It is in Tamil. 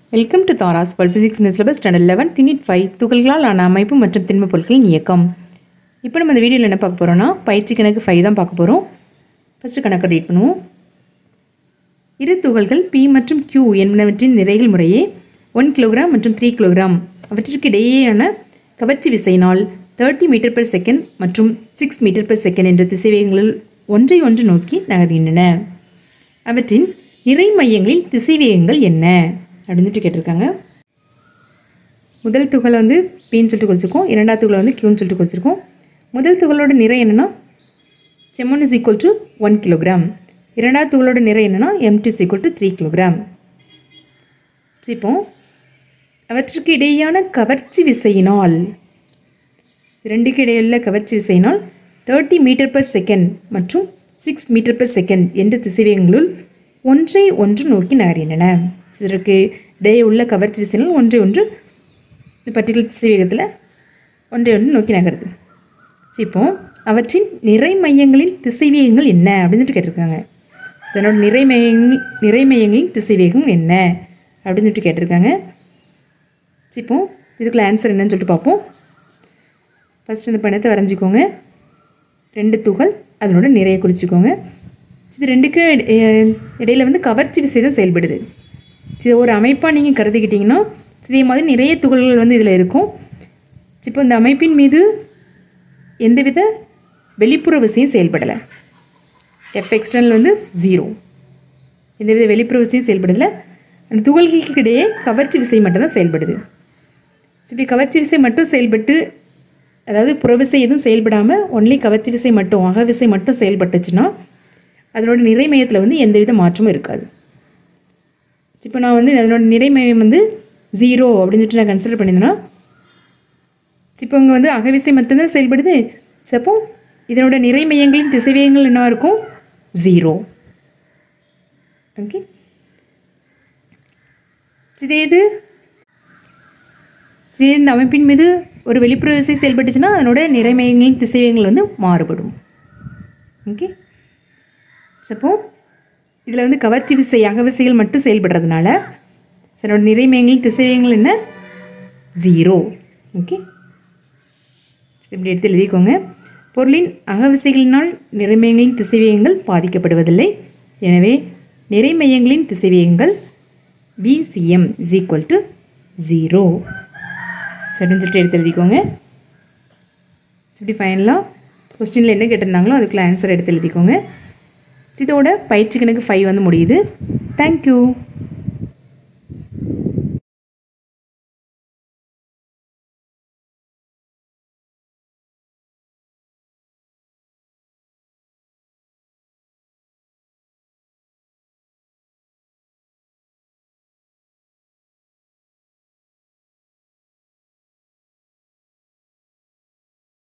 வெல்கம் டு தாராஸ் பல் physics new syllabus standard eleven தினிட் ஃபைவ் துகள்களால் ஆன அமைப்பு மற்றும் திண்மப் பொருட்களின் இயக்கம் இப்போ நம்ம இந்த வீடியோவில் என்ன பார்க்க போகிறோம்னா பயிற்சி கணக்கு ஃபைவ் தான் பார்க்க போகிறோம் ஃபஸ்ட்டு கணக்கை ரீட் பண்ணுவோம் இரு துகள்கள் பி மற்றும் கியூ என்பனவற்றின் நிறைகள் முறையே ஒன் கிலோகிராம் மற்றும் த்ரீ கிலோகிராம் அவற்றிற்கு இடையேயான கவர்ச்சி விசையினால் தேர்ட்டி மீட்டர் per செகண்ட் மற்றும் சிக்ஸ் மீட்டர் per செகண்ட் என்ற திசைவேகங்களில் ஒன்றை ஒன்று நோக்கி நகர்கின்றன அவற்றின் நிறை மையங்களில் திசைவேகங்கள் என்ன அப்படின்னு சொல்லிட்டு கேட்டிருக்காங்க முதல் துகளை வந்து பின்னு சொல்லிட்டு குறிச்சிருக்கோம் இரண்டாவது துகளை வந்து கியூன்னு சொல்லிட்டு குறிச்சிருக்கோம் முதல் துகளோட நிறை என்னென்னா செம்மன் is equal to one kilogram இரண்டாவது துகளோட நிறை என்னென்னா M two is equal to three kilogram இப்போ அவற்றுக்கு இடையேயான கவர்ச்சி விசையினால் இரண்டுக்கு இடையுள்ள கவர்ச்சி விசையினால் தேர்ட்டி மீட்டர் per செகண்ட் மற்றும் சிக்ஸ் மீட்டர் per செகண்ட் என்ற திசைவேகங்களுள் ஒன்றை ஒன்று நோக்கி நகர்கின்றன இதற்கு இடையே உள்ள கவர்ச்சி விசையினால் ஒன்றை ஒன்று இந்த பர்டிகுலர் திசைவேகத்தில் ஒன்றை ஒன்று நோக்கி நகருது சரி, இப்போ அவற்றின் நிறை மையங்களின் திசைவேகங்கள் என்ன அப்படின்னு சொல்லிட்டு கேட்டிருக்காங்க இதனோட நிறை மையங்கள் நிறை மையங்களின் திசைவேகம் என்ன அப்படின்னு சொல்லிட்டு கேட்டிருக்காங்க சரி, இப்போ இதுக்குள்ள ஆன்சர் என்னன்னு சொல்லிட்டு பார்ப்போம் ஃபஸ்ட் இந்த பணத்தை வரைஞ்சிக்கோங்க ரெண்டு துகள் அதனோட நிறைய குறிச்சிக்கோங்க இது ரெண்டுக்கு இட- இடையில வந்து கவர்ச்சி விசை தான் செயல்படுது இது ஒரு அமைப்பாக நீங்கள் கருதிக்கிட்டிங்கன்னா இதே மாதிரி நிறைய துகள்கள் வந்து இதில் இருக்கும் இப்போ இந்த அமைப்பின் மீது எந்தவித வெளிப்புற விசையும் செயல்படலை எஃப் எக்ஸ்டர்னல் வந்து ஜீரோ எந்தவித வெளிப்புற விசையும் செயல்படலை அந்த துகள்களுக்கு இடையே கவர்ச்சி விசை மட்டும்தான் செயல்படுது இப்படி கவர்ச்சி விசை மட்டும் செயல்பட்டு அதாவது புறவிசை எதுவும் செயல்படாமல் ஒன்லி கவர்ச்சி விசை மட்டும் அகவிசை மட்டும் செயல்பட்டுச்சுன்னா அதனோட நிறை மையத்தில் வந்து எந்தவித மாற்றமும் இருக்காது இப்போ நான் வந்து அதனோட நிறை மையம் வந்து ஜீரோ அப்படின்னு சொல்லிட்டு நான் கன்சிடர் பண்ணியிருந்தேன்னா இப்போ இங்கே வந்து அகவிசை மட்டும்தான் செயல்படுது So, அப்போ இதனோட நிறை மையங்களின் திசைவேகங்கள் என்னவா இருக்கும் ஜீரோ ஓகே இதே இது இதே இந்த அமைப்பின் மீது ஒரு வெளிப்புற விசை செயல்பட்டுச்சுன்னா அதனோட நிறை மையங்களின் திசைவேகங்கள் வந்து மாறுபடும் ஓகே சப்போ இதில் வந்து கவர்ச்சி விசை அகவிசைகள் மட்டும் செயல்படுறதுனால அதனோட நிறை மையங்களின் திசைவேகங்கள் என்ன ஜீரோ ஓகே இப்படி எடுத்து எழுதிக்கோங்க பொருளின் அகவிசைகளினால் நிறைமையங்களின் திசைவேகங்கள் பாதிக்கப்படுவதில்லை எனவே நிறைமையங்களின் திசைவேகங்கள் VCM is equal to zero சரின்னு சொல்லிட்டு எடுத்து எழுதிக்கோங்க இப்படி ஃபைனலாக கொஸ்டினில் என்ன கேட்டிருந்தாங்களோ அதுக்குள்ள ஆன்சர் எடுத்து எழுதிக்கோங்க இதோட பயிற்சி கணக்கு ஃபைவ் வந்து முடியுது தேங்க்யூ